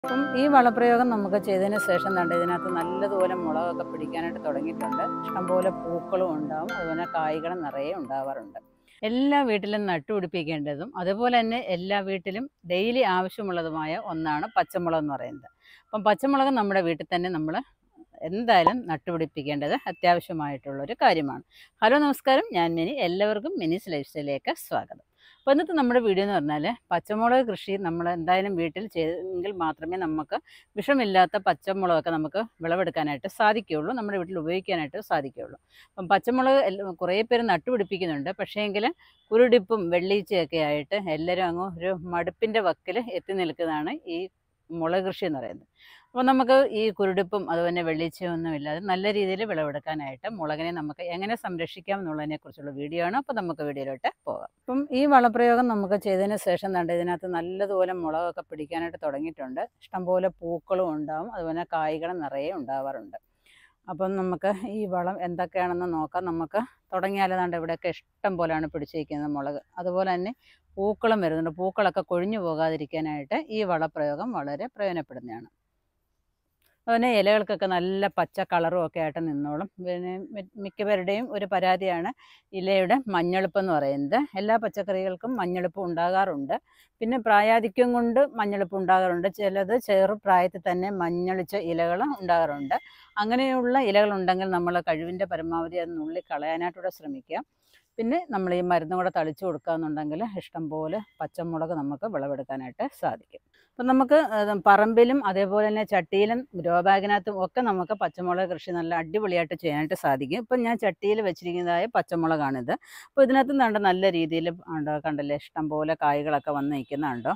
അപ്പം ഈ വളപ്രയോഗം നമുക്ക് ചെയ്തതിന് ശേഷം കണ്ട് ഇതിനകത്ത് നല്ലതുപോലെ മുളകൊക്കെ പിടിക്കാനായിട്ട് തുടങ്ങിയിട്ടുണ്ട് ഇഷ്ടംപോലെ പൂക്കളും ഉണ്ടാവും അതുപോലെ കായ്കളും നിറയെ ഉണ്ടാവാറുണ്ട് എല്ലാ വീട്ടിലും നട്ടുപിടിപ്പിക്കേണ്ടതും അതുപോലെ തന്നെ എല്ലാ വീട്ടിലും ഡെയിലി ആവശ്യമുള്ളതുമായ ഒന്നാണ് പച്ചമുളക് എന്ന് പറയുന്നത് അപ്പം പച്ചമുളക് നമ്മുടെ വീട്ടിൽ തന്നെ നമ്മൾ എന്തായാലും നട്ടുപിടിപ്പിക്കേണ്ടത് അത്യാവശ്യമായിട്ടുള്ളൊരു കാര്യമാണ് ഹലോ നമസ്കാരം ഞാൻ മിനി എല്ലാവർക്കും മിനിസ് ലൈഫ് സ്റ്റൈലിലേക്ക് സ്വാഗതം അപ്പോൾ ഇന്നത്തെ നമ്മുടെ വീഡിയോ എന്ന് പറഞ്ഞാൽ പച്ചമുളക് കൃഷി നമ്മൾ എന്തായാലും വീട്ടിൽ ചെയ്തെങ്കിൽ മാത്രമേ നമുക്ക് വിഷമില്ലാത്ത പച്ചമുളകൊക്കെ നമുക്ക് വിളവെടുക്കാനായിട്ട് സാധിക്കുകയുള്ളൂ നമ്മുടെ വീട്ടിൽ ഉപയോഗിക്കാനായിട്ട് സാധിക്കുകയുള്ളൂ അപ്പം പച്ചമുളക് എല്ല- കുറേ പേര് നട്ടുപിടിപ്പിക്കുന്നുണ്ട് പക്ഷേങ്കിൽ കുരുടിപ്പും വെള്ളീച്ചയൊക്കെ ആയിട്ട് എല്ലാവരും അങ്ങ് ഒരു മടുപ്പിൻ്റെ വക്കിൽ എത്തി നിൽക്കുന്നതാണ് ഈ മുളക് കൃഷി എന്ന് പറയുന്നത് അപ്പോൾ നമുക്ക് ഈ കുരുടിപ്പും അതുപോലെ വെള്ളീച്ചയൊന്നും ഇല്ലാതെ നല്ല രീതിയിൽ വിളവെടുക്കാനായിട്ട് മുളകിനെ നമുക്ക് എങ്ങനെ സംരക്ഷിക്കാം എന്നുള്ളതിനെ കുറിച്ചുള്ള വീഡിയോ ആണ് അപ്പോൾ നമുക്ക് വീഡിയോയിലോട്ട് പോകാം അപ്പം ഈ വളപ്രയോഗം നമുക്ക് ചെയ്തതിന് ശേഷം കണ്ട് ഇതിനകത്ത് നല്ലതുപോലെ മുളകൊക്കെ പിടിക്കാനായിട്ട് തുടങ്ങിയിട്ടുണ്ട് ഇഷ്ടംപോലെ പൂക്കളും ഉണ്ടാവും അതുപോലെ കായ്കളും നിറയെ ഉണ്ടാവാറുണ്ട് അപ്പം നമുക്ക് ഈ വളം എന്തൊക്കെയാണെന്ന് നോക്കാം നമുക്ക് തുടങ്ങിയാലതാണ്ട് ഇവിടെയൊക്കെ ഇഷ്ടം പോലെയാണ് പിടിച്ചിരിക്കുന്നത് മുളക് അതുപോലെ തന്നെ പൂക്കളും വരുന്നുണ്ട് പൂക്കളൊക്കെ കൊഴിഞ്ഞു പോകാതിരിക്കാനായിട്ട് ഈ വളപ്രയോഗം വളരെ പ്രയോജനപ്പെടുന്നതാണ് അതുപോലെ ഇലകൾക്കൊക്കെ നല്ല പച്ച കളറും ഒക്കെ ആയിട്ട് നിന്നോളും പിന്നെ മി- മിക്കവരുടെയും ഒരു പരാതിയാണ് ഇലയുടെ മഞ്ഞളിപ്പ് എന്ന് പറയുന്നത് എല്ലാ പച്ചക്കറികൾക്കും മഞ്ഞളിപ്പ് ഉണ്ടാകാറുണ്ട് പിന്നെ പ്രായാധിക്യം കൊണ്ട് മഞ്ഞളിപ്പ് ഉണ്ടാകാറുണ്ട് ചിലത് ചെറു പ്രായത്തിൽ തന്നെ മഞ്ഞളിച്ച ഇലകൾ ഉണ്ടാകാറുണ്ട് അങ്ങനെയുള്ള ഇലകളുണ്ടെങ്കിൽ നമ്മൾ കഴിവിൻ്റെ പരമാവധി അത് നുള്ളി കളയാനായിട്ടൂടെ ശ്രമിക്കുക പിന്നെ നമ്മൾ ഈ മരുന്നും കൂടെ തളിച്ചു കൊടുക്കുകയെന്നുണ്ടെങ്കിൽ ഇഷ്ടംപോലെ പച്ചമുളക് നമുക്ക് വിളവെടുക്കാനായിട്ട് സാധിക്കും അപ്പം നമുക്ക് അത് പറമ്പിലും അതേപോലെ തന്നെ ചട്ടിയിലും ഗ്രോ ബാഗിനകത്തും ഒക്കെ നമുക്ക് പച്ചമുളക് കൃഷി നല്ല അടിപൊളിയായിട്ട് ചെയ്യാനായിട്ട് സാധിക്കും ഇപ്പം ഞാൻ ചട്ടിയിൽ വെച്ചിരിക്കുന്നതായ പച്ചമുളകാണിത് അപ്പോൾ ഇതിനകത്ത് കണ്ട നല്ല രീതിയിൽ ഉണ്ടോ കണ്ടല്ലേ ഇഷ്ടംപോലെ കായ്കളൊക്കെ വന്ന് നിൽക്കുന്നുണ്ടോ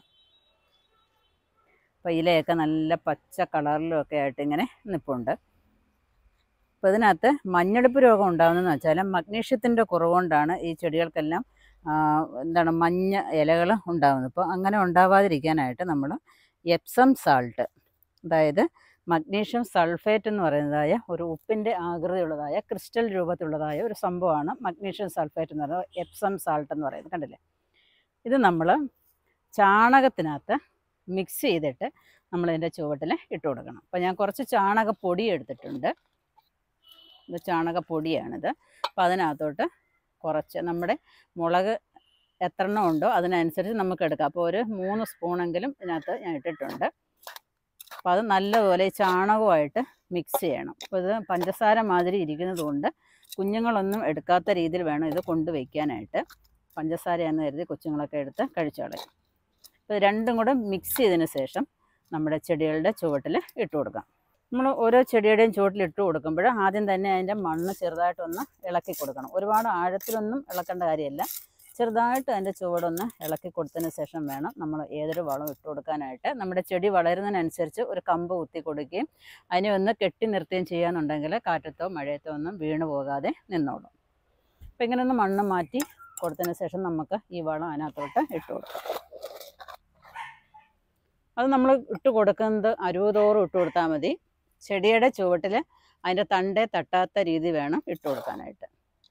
അപ്പോൾ ഇലയൊക്കെ നല്ല പച്ച കളറിലും ഒക്കെ ആയിട്ട് ഇങ്ങനെ നിൽപ്പുണ്ട് അപ്പോൾ ഇതിനകത്ത് മഞ്ഞളിപ്പ് രോഗം ഉണ്ടാകുന്നതെന്ന് വെച്ചാൽ മഗ്നീഷ്യത്തിൻ്റെ കുറവുകൊണ്ടാണ് ഈ ചെടികൾക്കെല്ലാം ആ, എന്താണ് മഞ്ഞ ഇലകൾ ഉണ്ടാകുന്നത് അപ്പോൾ അങ്ങനെ ഉണ്ടാവാതിരിക്കാനായിട്ട് നമ്മൾ എപ്സം സാൾട്ട് അതായത് മഗ്നീഷ്യം സൾഫേറ്റ് എന്ന് പറയുന്നതായ ഒരു ഉപ്പിൻ്റെ ആകൃതിയുള്ളതായ ക്രിസ്റ്റൽ രൂപത്തിലുള്ളതായ ഒരു സംഭവമാണ് മഗ്നീഷ്യം സൾഫേറ്റ് എന്ന് പറയുന്നത് എപ്സം സാൾട്ട് എന്ന് പറയുന്നത് കണ്ടില്ലേ ഇത് നമ്മൾ ചാണകത്തിനകത്ത് മിക്സ് ചെയ്തിട്ട് നമ്മളിതിൻ്റെ ചുവട്ടിൽ ഇട്ട് കൊടുക്കണം അപ്പോൾ ഞാൻ കുറച്ച് ചാണകപ്പൊടി എടുത്തിട്ടുണ്ട് ഇത് ചാണകപ്പൊടിയാണിത് അപ്പോൾ അതിനകത്തോട്ട് കുറച്ച് നമ്മുടെ മുളക് എത്ര എണ്ണം ഉണ്ടോ അതിനനുസരിച്ച് നമുക്ക് എടുക്കാം അപ്പോൾ ഒരു മൂന്ന് സ്പൂണെങ്കിലും ഇതിനകത്ത് ഞാൻ ഇട്ടിട്ടുണ്ട് അപ്പോൾ അത് നല്ലപോലെ ഈ ചാണകമായിട്ട് മിക്സ് ചെയ്യണം അപ്പോൾ ഇത് പഞ്ചസാര മാതിരി ഇരിക്കുന്നത് കൊണ്ട് കുഞ്ഞുങ്ങളൊന്നും എടുക്കാത്ത രീതിയിൽ വേണം ഇത് കൊണ്ടുവയ്ക്കാനായിട്ട് പഞ്ചസാരയാന്ന് കരുതി കൊച്ചുങ്ങളൊക്കെ എടുത്ത് കഴിച്ചു കളയും അപ്പോൾ ഇത് രണ്ടും കൂടെ മിക്സ് ചെയ്തതിന് ശേഷം നമ്മുടെ ചെടികളുടെ ചുവട്ടിൽ ഇട്ട് കൊടുക്കാം നമ്മൾ ഓരോ ചെടിയുടെയും ചുവട്ടിൽ ഇട്ട് കൊടുക്കുമ്പോൾ ആദ്യം തന്നെ അതിൻ്റെ മണ്ണ് ചെറുതായിട്ടൊന്ന് ഇളക്കി കൊടുക്കണം ഒരുപാട് ആഴത്തിലൊന്നും ഇളക്കേണ്ട കാര്യമില്ല ചെറുതായിട്ട് അതിൻ്റെ ചുവടൊന്ന് ഇളക്കി കൊടുത്തതിന് ശേഷം വേണം നമ്മൾ ഏതൊരു വളം ഇട്ട് കൊടുക്കാനായിട്ട് നമ്മുടെ ചെടി വളരുന്നതിനനുസരിച്ച് ഒരു കമ്പ് കുത്തി കൊടുക്കുകയും അതിനെ ഒന്ന് കെട്ടി നിർത്തുകയും ചെയ്യാന്നുണ്ടെങ്കിൽ കാറ്റത്തോ മഴയത്തോ ഒന്നും വീണു പോകാതെ നിന്നോളും അപ്പം ഇങ്ങനെ ഒന്ന് മണ്ണ് മാറ്റി കൊടുത്തതിന് ശേഷം നമുക്ക് ഈ വളം അതിനകത്തോട്ട് ഇട്ട് കൊടുക്കാം അത് നമ്മൾ ഇട്ട് കൊടുക്കുന്നത് അരുവതോറും ഇട്ട് കൊടുത്താൽ മതി ചെടിയുടെ ചുവട്ടിൽ അതിൻ്റെ തണ്ടേ തട്ടാത്ത രീതി വേണം ഇട്ട് കൊടുക്കാനായിട്ട്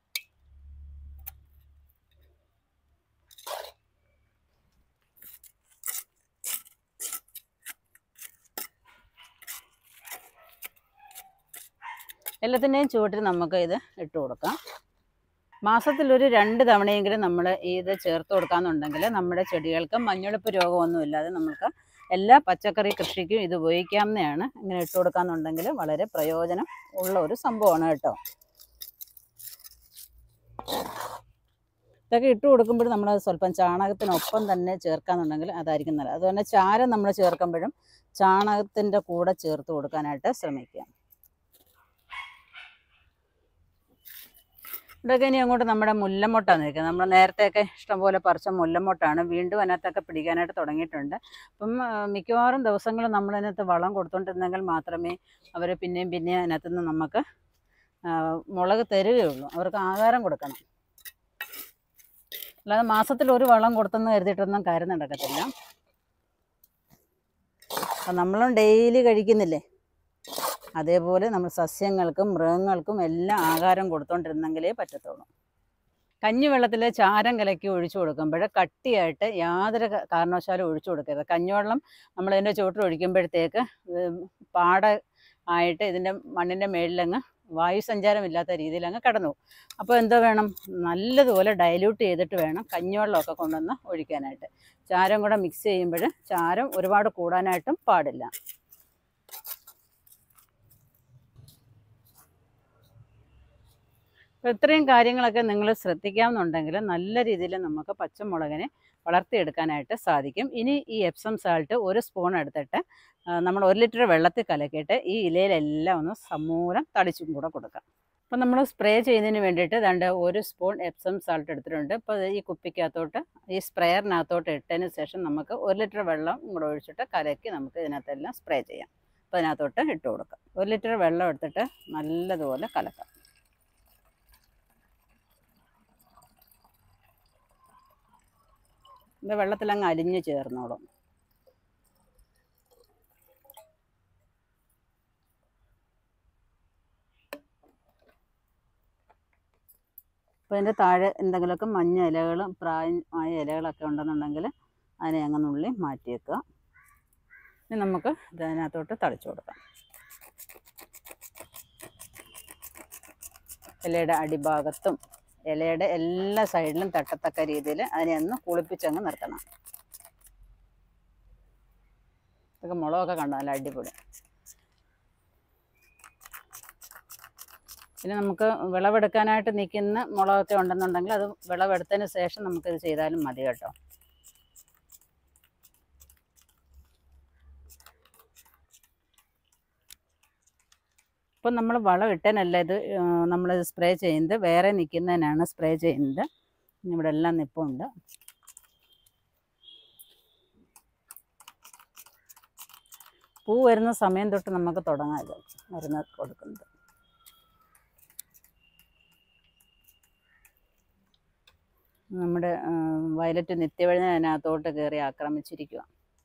എല്ലാത്തിൻ്റെയും ചുവട്ടിൽ നമുക്ക് ഇത് ഇട്ട് കൊടുക്കാം മാസത്തിലൊരു രണ്ട് തവണയെങ്കിലും നമ്മൾ ഇത് ചേർത്ത് കൊടുക്കാന്നുണ്ടെങ്കിൽ നമ്മുടെ ചെടികൾക്ക് മഞ്ഞളിപ്പ് രോഗമൊന്നുമില്ലാതെ നമുക്ക് എല്ലാ പച്ചക്കറി കൃഷിക്കും ഇത് ഉപയോഗിക്കാവുന്നതാണ് ഇങ്ങനെ ഇട്ട് കൊടുക്കാന്നുണ്ടെങ്കിൽ വളരെ പ്രയോജനം ഉള്ള ഒരു സംഭവമാണ് കേട്ടോ ഇതൊക്കെ ഇട്ട് കൊടുക്കുമ്പോൾ നമ്മൾ സ്വല്പം ചാണകത്തിനൊപ്പം തന്നെ ചേർക്കാന്നുണ്ടെങ്കിൽ അതായിരിക്കും നല്ലത് അതുപോലെ ചാരം നമ്മൾ ചേർക്കുമ്പോഴും ചാണകത്തിൻ്റെ കൂടെ ചേർത്ത് കൊടുക്കാനായിട്ട് ശ്രമിക്കുക ഇതൊക്കെ ഇനി അങ്ങോട്ട് നമ്മുടെ മുല്ലമൊട്ടാണ് നിൽക്കുന്നത് നമ്മൾ നേരത്തെയൊക്കെ ഇഷ്ടംപോലെ പറിച്ച മുല്ലമൊട്ടാണ് വീണ്ടും അതിനകത്തൊക്കെ പിടിക്കാനായിട്ട് തുടങ്ങിയിട്ടുണ്ട് അപ്പം ആ, മിക്കവാറും ദിവസങ്ങൾ നമ്മൾ അതിനകത്ത് വളം കൊടുത്തോണ്ടിരുന്നെങ്കിൽ മാത്രമേ അവർ പിന്നെയും പിന്നെയും അതിനകത്ത് നിന്ന് നമുക്ക് ആ, മുളക് തരികയുള്ളൂ അവർക്ക് ആഹാരം കൊടുക്കണം അല്ലാതെ മാസത്തിൽ ഒരു വളം കൊടുത്തെന്ന് കരുതിയിട്ടൊന്നും കാര്യം നടക്കത്തില്ല അപ്പം നമ്മളും ഡെയിലി കഴിക്കുന്നില്ലേ അതേപോലെ നമ്മൾ സസ്യങ്ങൾക്കും മൃഗങ്ങൾക്കും എല്ലാം ആഹാരം കൊടുത്തോണ്ടിരുന്നെങ്കിലേ പറ്റത്തുള്ളൂ കഞ്ഞിവെള്ളത്തിൽ ചാരം കലക്കി ഒഴിച്ചു കൊടുക്കുമ്പോൾ കട്ടിയായിട്ട് യാതൊരു ക- കാരണവശാലും ഒഴിച്ചു കൊടുക്കരുത് കഞ്ഞിവെള്ളം നമ്മളതിൻ്റെ ചുവട്ടിൽ ഒഴിക്കുമ്പോഴത്തേക്ക് ഉം, പാട ആയിട്ട് ഇതിൻ്റെ മണ്ണിൻ്റെ മേളിലങ്ങ് വായു സഞ്ചാരമില്ലാത്ത രീതിയിൽ അങ്ങ് കടന്നു പോകും അപ്പോൾ എന്തോ വേണം നല്ലതുപോലെ ഡൈല്യൂട്ട് ചെയ്തിട്ട് വേണം കഞ്ഞിവെള്ളമൊക്കെ കൊണ്ടുവന്ന് ഒഴിക്കാനായിട്ട് ചാരം കൂടെ മിക്സ് ചെയ്യുമ്പോൾ ചാരം ഒരുപാട് കൂടാനായിട്ടും പാടില്ല അപ്പോൾ ഇത്രയും കാര്യങ്ങളൊക്കെ നിങ്ങൾ ശ്രദ്ധിക്കാമെന്നുണ്ടെങ്കിൽ നല്ല രീതിയിൽ നമുക്ക് പച്ചമുളകിനെ വളർത്തിയെടുക്കാനായിട്ട് സാധിക്കും ഇനി ഈ എപ്സം സാൾട്ട് ഒരു സ്പൂൺ എടുത്തിട്ട് ആ, നമ്മൾ ഒരു ലിറ്റർ വെള്ളത്തിൽ കലക്കിയിട്ട് ഈ ഇലയിലെല്ലാം ഒന്ന് സമൂലം തളിച്ചും കൂടെ കൊടുക്കാം അപ്പം നമ്മൾ സ്പ്രേ ചെയ്യുന്നതിന് വേണ്ടിയിട്ട് ദണ്ട് ഒരു സ്പൂൺ എപ്സം സാൾട്ട് എടുത്തിട്ടുണ്ട് അപ്പോൾ ഈ കുപ്പിക്കകത്തോട്ട് ഈ സ്പ്രെയറിനകത്തോട്ട് ഇട്ടതിന് ശേഷം നമുക്ക് ഒരു ലിറ്റർ വെള്ളം കൂടെ ഒഴിച്ചിട്ട് കലക്കി നമുക്ക് ഇതിനകത്തെല്ലാം സ്പ്രേ ചെയ്യാം അപ്പോൾ അതിനകത്തോട്ട് ഇട്ട് കൊടുക്കാം ഒരു ലിറ്റർ വെള്ളം എടുത്തിട്ട് നല്ലതുപോലെ കലക്കാം ഇത് വെള്ളത്തിലങ്ങ് അലിഞ്ഞ് ചേർന്നോളും അപ്പോൾ ഇതിൻ്റെ താഴെ എന്തെങ്കിലുമൊക്കെ മഞ്ഞ ഇലകളും പ്രായമായ ഇലകളൊക്കെ ഉണ്ടെന്നുണ്ടെങ്കിൽ അതിനെ അങ്ങ് നുള്ളി മാറ്റി വെക്കുക ഇനി നമുക്ക് ഇതിനകത്തോട്ട് തളിച്ചു കൊടുക്കാം ഇലയുടെ അടിഭാഗത്തും ഇലയുടെ എല്ലാ സൈഡിലും തട്ടത്തക്ക രീതിയിൽ അതിനെ ഒന്ന് കുളിപ്പിച്ചങ്ങ് നിർത്തണം ഇതൊക്കെ മുളകൊക്കെ കണ്ടോ നല്ല അടിപൊളി പിന്നെ നമുക്ക് വിളവെടുക്കാനായിട്ട് നിൽക്കുന്ന മുളകൊക്കെ ഉണ്ടെന്നുണ്ടെങ്കിൽ അത് വിളവെടുത്തതിന് ശേഷം നമുക്കിത് ചെയ്താലും മതി കേട്ടോ ഇപ്പം നമ്മൾ വളം ഇട്ടതിനല്ല ഇത് നമ്മൾ സ്പ്രേ ചെയ്യുന്നത് വേറെ നിൽക്കുന്നതിനാണ് സ്പ്രേ ചെയ്യുന്നത് ഇവിടെ എല്ലാം നിപ്പുണ്ട് പൂ വരുന്ന സമയം തൊട്ട് നമുക്ക് തുടങ്ങാം ഇത് മരുന്ന് കൊടുക്കുന്നത് നമ്മുടെ ആ, വയലറ്റ് നിത്യവഴുന്ന അതിനകത്തോട്ട് കയറി ആക്രമിച്ചിരിക്കുക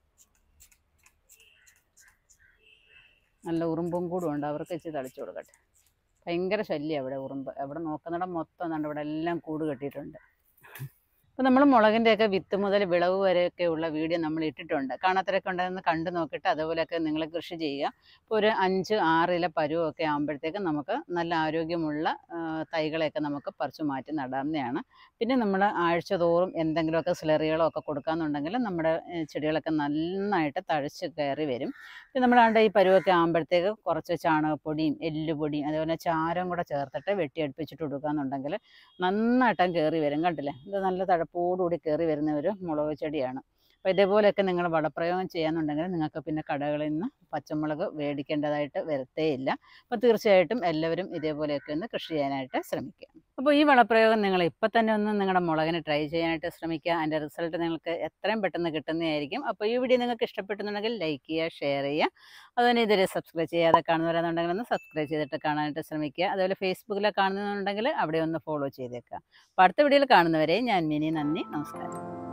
നല്ല ഉറുമ്പും കൂടും ഉണ്ട് അവർക്ക് ഇച്ചിരി തളിച്ചു കൊടുക്കട്ടെ ഭയങ്കര ശല്യം അവിടെ ഉറുമ്പ് എവിടെ നോക്കുന്നിടം മൊത്തം കണ്ട് ഇവിടെ എല്ലാം കൂട് കെട്ടിയിട്ടുണ്ട് അപ്പോൾ നമ്മൾ മുളകിൻ്റെയൊക്കെ വിത്ത് മുതൽ വിളവ് വരെയൊക്കെ ഉള്ള വീഡിയോ നമ്മൾ ഇട്ടിട്ടുണ്ട് കാണാത്തരൊക്കെ ഉണ്ടെന്ന് കണ്ടു നോക്കിയിട്ട് അതുപോലെയൊക്കെ നിങ്ങൾ കൃഷി ചെയ്യുക ഇപ്പോൾ ഒരു അഞ്ച് ആറില പരുവമൊക്കെ ആകുമ്പോഴത്തേക്കും നമുക്ക് നല്ല ആരോഗ്യമുള്ള ആ, തൈകളെയൊക്കെ നമുക്ക് പറിച്ചു മാറ്റി നടാവുന്നതാണ് പിന്നെ നമ്മൾ ആഴ്ച തോറും എന്തെങ്കിലുമൊക്കെ സ്ലറികളോ ഒക്കെ കൊടുക്കാന്നുണ്ടെങ്കിൽ നമ്മുടെ ഏ, ചെടികളൊക്കെ നന്നായിട്ട് തഴച്ച് കയറി വരും പിന്നെ നമ്മളാണ്ട് ഈ പരുവൊക്കെ ആകുമ്പോഴത്തേക്ക് കുറച്ച് ചാണകപ്പൊടിയും എല്ലുപൊടിയും അതേപോലെ ചാരം കൂടെ ചേർത്തിട്ട് വെട്ടിയടുപ്പിച്ചിട്ട് കൊടുക്കാന്നുണ്ടെങ്കിൽ നന്നായിട്ടും കയറി വരും കണ്ടില്ലേ ഇത് നല്ല തഴപ്പോടുകൂടി കയറി വരുന്ന ഒരു മുളക് ചെടിയാണ് അപ്പോൾ ഇതേപോലെയൊക്കെ നിങ്ങൾ വളപ്രയോഗം ചെയ്യാന്നുണ്ടെങ്കിൽ നിങ്ങൾക്ക് പിന്നെ കടകളിൽ നിന്ന് പച്ചമുളക് മേടിക്കേണ്ടതായിട്ട് വരത്തേയില്ല അപ്പോൾ തീർച്ചയായിട്ടും എല്ലാവരും ഇതേപോലെയൊക്കെ ഒന്ന് കൃഷി ചെയ്യാനായിട്ട് ശ്രമിക്കുക അപ്പോൾ ഈ വളപ്രയോഗം നിങ്ങൾ ഇപ്പം തന്നെ ഒന്ന് നിങ്ങളുടെ മുളകിന് ട്രൈ ചെയ്യാനായിട്ട് ശ്രമിക്കുക അതിൻ്റെ റിസൾട്ട് നിങ്ങൾക്ക് എത്രയും പെട്ടെന്ന് കിട്ടുന്നതായിരിക്കും അപ്പോൾ ഈ വീഡിയോ നിങ്ങൾക്ക് ഇഷ്ടപ്പെട്ടുന്നുണ്ടെങ്കിൽ ലൈക്ക് ചെയ്യുക ഷെയർ ചെയ്യുക അതുപോലെ ഇതുവരെ സബ്സ്ക്രൈബ് ചെയ്യാതെ കാണുന്നവരാണെന്നുണ്ടെങ്കിൽ ഒന്ന് സബ്സ്ക്രൈബ് ചെയ്തിട്ട് കാണാനായിട്ട് ശ്രമിക്കുക അതുപോലെ ഫേസ്ബുക്കിൽ കാണുന്നുണ്ടെങ്കിൽ അവിടെ ഒന്ന് ഫോളോ ചെയ്തേക്കുക അപ്പോൾ അടുത്ത വീഡിയോയിൽ കാണുന്നവരെ ഞാൻ മിനി നന്ദി നമസ്കാരം